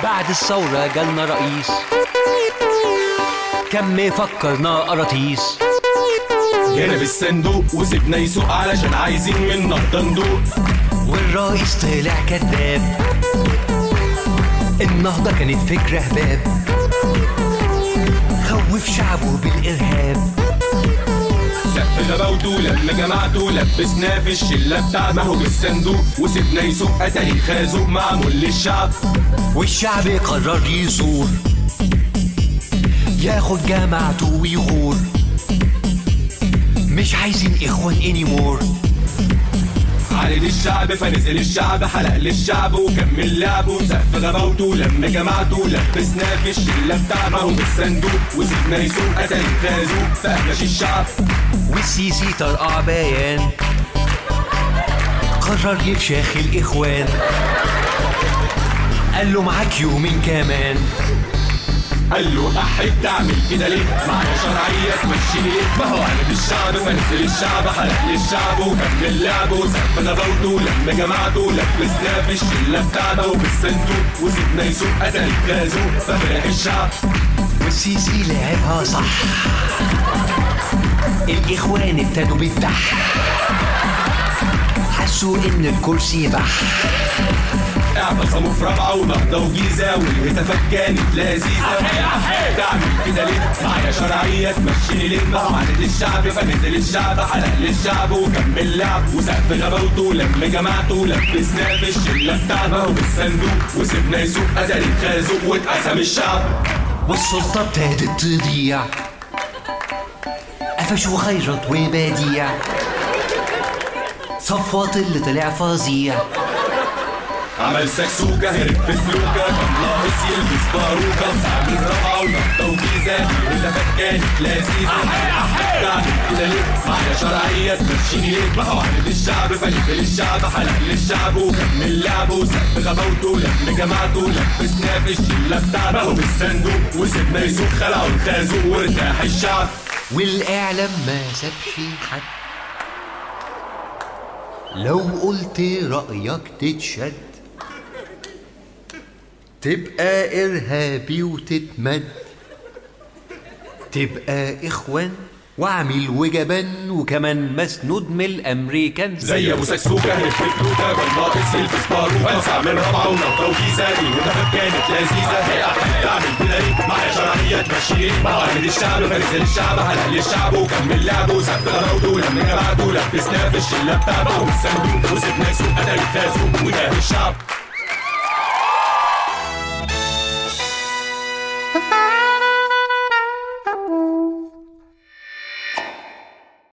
بعد الثورة جالنا رئيس كم مفكرنا قراطيس جينا بالصندوق وسيبنا يسوق علشان عايزين من نهضة ندوق والرئيس طلع كذاب النهضة كانت فكرة هباب خوف شعبه بالإرهاب سقف غباوته لما جمعته لبسناه في الشلة بتاع ما هو بالصندوق وسيبنا يسوق أتاري خازوق معمول للشعب والشعب قرر يثور ياخد جماعته ويغور مش عايزين إخوان انيمور عالج الشعب فنزل الشعب حلق للشعب وكمل لعبه سقف غباوته لما جمعته لبسناه في الشلة بتاع ما هو بالصندوق وسيبنا يسوق أتاري خازوق فقفش الشعب والسيسي طرقع بيان قرر يفشخ الإخوان قال له معاك يومين كمان قال له أحب تعمل كده ليه معايا شرعية تمشي ليه ما هو عند الشعب فنزل الشعب حلق للشعب وكمل لعبه سقف غباوته لما جماعته لبسناه في الشلة بتاعته وبالصندوق وسيبنا يسوق قتل خازوق ففرح الشعب والسيسي لعبها صح الإخوان ابتدوا بالدح حسوا إن الكرسي بح اعتصموا في رابعة ونهضة وجيزة والهتافات كانت لذيذة تعمل كده ليه معايا شرعية تمشيني ليه ما هو عدد الشعب فنزل الشعب حلق للشعب وكمل لعب وسقف غباوته لما جماعته لبسناه في الشلة بتاعنا وبالصندوق وسيبنا يسوق أداري خازوق واتقسم الشعب والسلطة ابتدت تضيع قفشوا خيرت وبديع صفوت اللي طلع فظيع عمل سكسوكة هرب في فلوكة كان ناقص يلبس باروكة سعد الرابعة ونهضة وجيزة واللفات كانت لذيذة تعمل كده ليه معايا شرعية تمشيني ليه ما هو عند الشعب فنزل الشعب حلق للشعب وكمل لعبه وسقف غباوته لما جماعته لبسناه في الشلة بتاعته وبالصندوق وسيبنا يسوق خلعوا الخازوق وارتاح الشعب والإعلام ما سابش حد لو قلت رأيك تتشد تبقى إرهابي وتتمد تبقى إخوان وعميل وجبان وكمان مسنود من الأمريكان زي ابو سكسوكة هرب في فلوكة كان ناقص يلبس باروكة وانسى من رابعة ونهضة وجيزة دي واللفات كانت لذيذة هي أحب تعمل كده ليه معايا شرعية تمشي ليه ما هو عند الشعب فنزل الشعب حلق للشعب وكمل لعبه وسقف غباوته لما جماعته لبسناه في الشلة بتاعته والصندوق وسيبنا يسوق أداري خازوق وجاه الشعب